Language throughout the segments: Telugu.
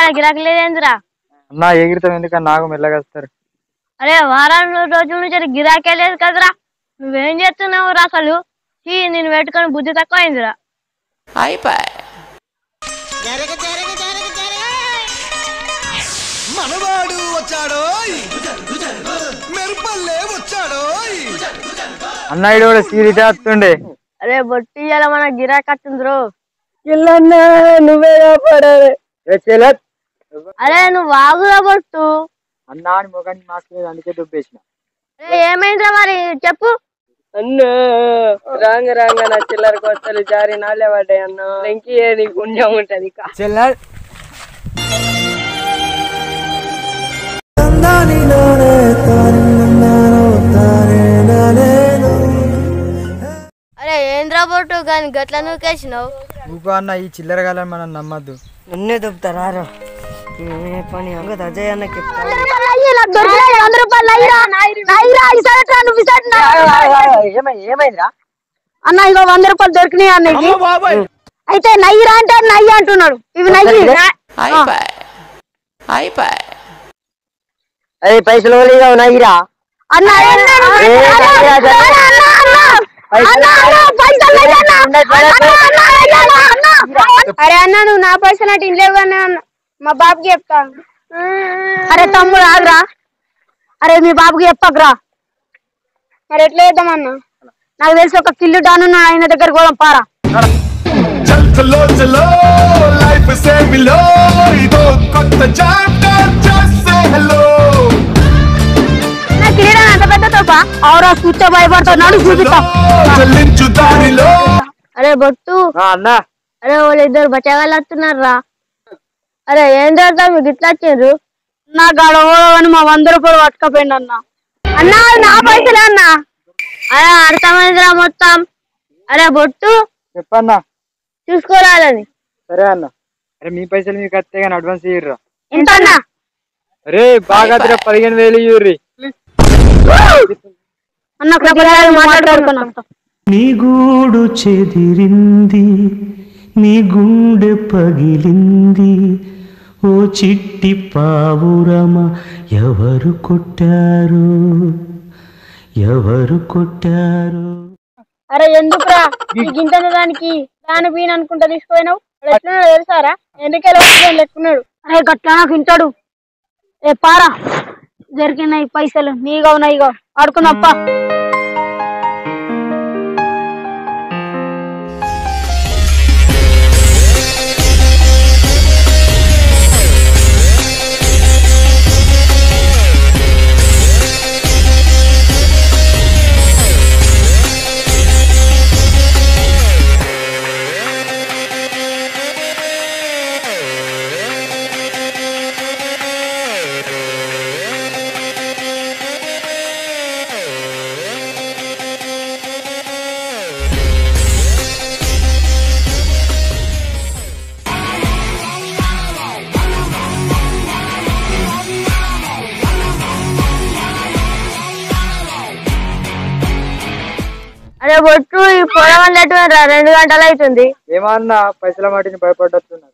ఇవాళ గిరాకీ లేదేంద్రా అన్నా ఎగిరితాం ఎందుకని నాకు మెల్లగా వస్తారు అరే వారం రోజుల నుంచి గిరాకే లేదు కదరా నువ్వేం చేస్తున్నావు రా అసలు చీ నేను పెట్టుకొని బుద్ధి తక్కువ అయిందిరా మనవాడు వచ్చాడోయ్ మెరుపల్లే వచ్చాడోయ్ అన్న ఇడు కూడా సీరియస్ వస్తుండే అరే బొట్టి ఇవాళ మన గిరాకీ వస్తుందిరో నువ్వే కాపాడాలి అరే నువ్వు వాగురా బొట్టు అన్న అని ముఖానికి మాస్క్ లేదు అందుకే దుబ్బేసిన అరే ఏమైందిరా మరి చెప్పు అన్న రాంగ రాంగ నా చిల్లర కొత్తలు జారి నాలే పడ్డాయి అన్న ఇంకే నీకు పుణ్యం ఉంటది ఇక చెల్లెల్ అరే ఏంద్రా బొట్టు కానీ గట్ల నూకేసినావు ఊకో అన్న ఈ చిల్లర గాలని మనం నమ్మద్దు నన్నే దొబ్బుతారా ఏ పని అంగ అజయ్ అన్నకి చెప్తా వంద రూపాయలు ఏమైందిరా అన్న ఇగో వంద రూపాయలు దొరికినాయి అన్నకి అయితే నయ్యిరా అంటే నయ్యి అంటున్నాడు ఇవి నయ్యి అదే పైసలు లేగా ఉన్నాయిరా అన్న అన్న, ఏ, అన్న, నయ్యిరా, అన్న, అన్న, అన్న, అన్న, అన్న, పైసలు నయ్యి అన్న. అన్న, అన్న, నయ్యి అన్న, అన్న. అరే అన్న నువ్వు నా పైసలు అంటే ఇంట్లో కానీ అన్న మా బాబుకి చెప్తా అరే తమ్ముడు ఆగురా అరే మీ బాబుకి చెప్పకురా మరి ఎట్లా చేద్దామన్న నాకు తెలిసి ఒక కిల్లు డాను ఆయన దగ్గర పోదాం పారా చల్ చలో చలో లైఫ్ సే మిలో ఇదో కొత్త చాప్టర్ చేసే హలో నా కిరీడం అంత పెద్ద తోప అవురా కూర్చో భయపడుతున్నాడు చూపిస్తా చెల్లించు దారిలో అరే బొట్టు అన్న అరే వాళ్ళు ఇద్దరు బచ్చగాళ్ళు వస్తున్నారా అరే ఏం చేద్దాం మీకు ఇట్లా వచ్చారు నా గడవని మా వంద రూపాయలు పట్టుకపోయింది అన్న అన్న అది నా పైసలే అన్న అరే అర్థమైందిరా మొత్తం అరే బొట్టు చెప్పన్నా చూసుకోరాదని సరే అన్న అరే మీ పైసలు మీకు వస్తే కానీ అడ్వాన్స్ ఇయ్యర్రా ఎంత అన్నా అరే బాగా తిర పదిహేను వేలు ఇయ్యుర్రి అన్న కృపణాలు మాట్లాడుకున్నాం నీ గూడు చెదిరింది నీ గుండె పగిలింది ఓ చిట్టి పావురమ ఎవరు కొట్టారు ఎవరు కొట్టారు అరే ఎందుకురా నీకు ఇంత దానికి దాని పీన అనుకుంటా తీసుకుపోయినావు వాడు ఎట్లున్నాడో తెలుసారా ఎందుకెళ్ళి లెక్కున్నాడు అరే గట్లా నాకు ఇంటాడు ఏ పారా జరిగినాయి పైసలు నీగా ఉన్నాయి ఇగో ఆడుకుందప్ప అరే బొట్టు ఈ పొలం ఎటువంటి రెండు గంటలు అవుతుంది ఏమన్నా పైసల మాటిని భయపడ్డట్టున్నారు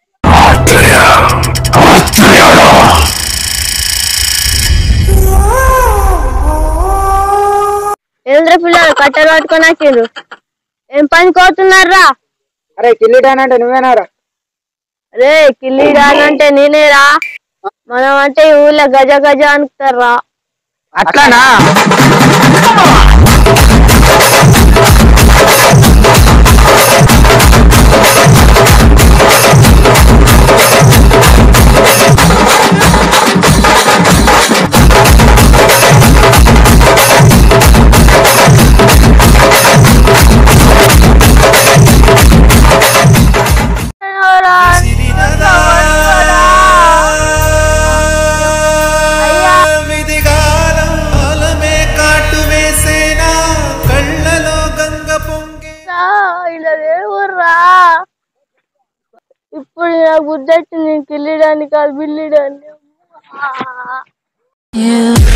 ఏంద్ర పిల్లలు కట్టెలు పట్టుకొని వచ్చిండ్రు ఏం పని కోతున్నారా అరే కిల్లిటానంటే నువ్వేనారా అరే కిల్లి అంటే నేనేరా మనం అంటే ఈ ఊళ్ళో గజ గజ అనుకుతారా అట్లానా విధిగాలం అలమే కాటు వేసేనా కళ్ళలో గంగ పొంగే ఇలా దేవుర్రా ఇప్పుడు నాకు బుద్ధి వచ్చింది కిల్లిడానికి కాదు బిల్లిడానికి You